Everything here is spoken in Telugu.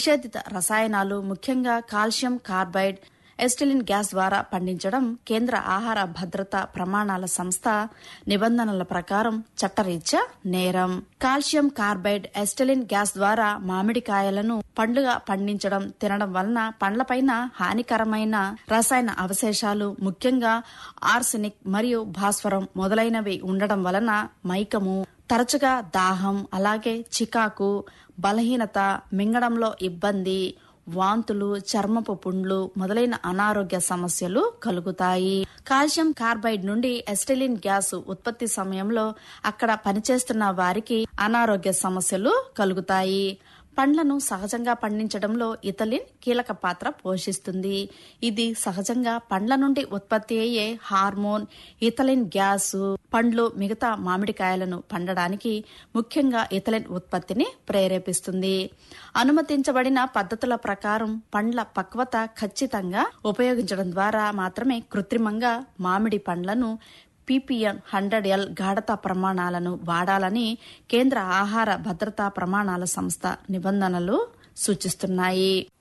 నిషేధిత రసాయనాలు ముఖ్యంగా కాల్షియం కార్బైడ్ ఎస్టిలిన్ గ్యాస్ ద్వారా పండించడం కేంద్ర ఆహార భద్రత ప్రమాణాల సంస్థ నిబంధనల ప్రకారం చట్టరీత్యా నేరం కాల్షియం కార్బైడ్ ఎస్టిలిన్ గ్యాస్ ద్వారా మామిడికాయలను పండుగ పండించడం తినడం వలన పండ్లపైన హానికరమైన రసాయన అవశేషాలు ముఖ్యంగా ఆర్సెనిక్ మరియు భాస్వరం మొదలైనవి ఉండడం వలన మైకము తరచుగా దాహం అలాగే చికాకు బలహీనత మింగడంలో ఇబ్బంది వాంతులు చర్మపు పుండ్లు మొదలైన అనారోగ్య సమస్యలు కలుగుతాయి కాల్షియం కార్బైడ్ నుండి ఎస్టెలిన్ గ్యాస్ ఉత్పత్తి సమయంలో అక్కడ పనిచేస్తున్న వారికి అనారోగ్య సమస్యలు కలుగుతాయి పండ్లను సహజంగా పండించడంలో ఇథలిన్ కీలక పాత్ర పోషిస్తుంది ఇది సహజంగా పండ్ల నుండి ఉత్పత్తి అయ్యే హార్మోన్ ఇథలిన్ గ్యాస్ పండ్లు మిగతా మామిడికాయలను పండడానికి ముఖ్యంగా ఇథలిన్ ఉత్పత్తిని ప్రేరేపిస్తుంది అనుమతించబడిన పద్ధతుల ప్రకారం పండ్ల పక్వత ఖచ్చితంగా ఉపయోగించడం ద్వారా మాత్రమే కృత్రిమంగా మామిడి పండ్లను పీపీఎన్ హండ్రెడ్ ఎల్ గాఢత ప్రమాణాలను వాడాలని కేంద్ర ఆహార భద్రతా ప్రమాణాల సంస్థ నిబంధనలు సూచిస్తున్నాయి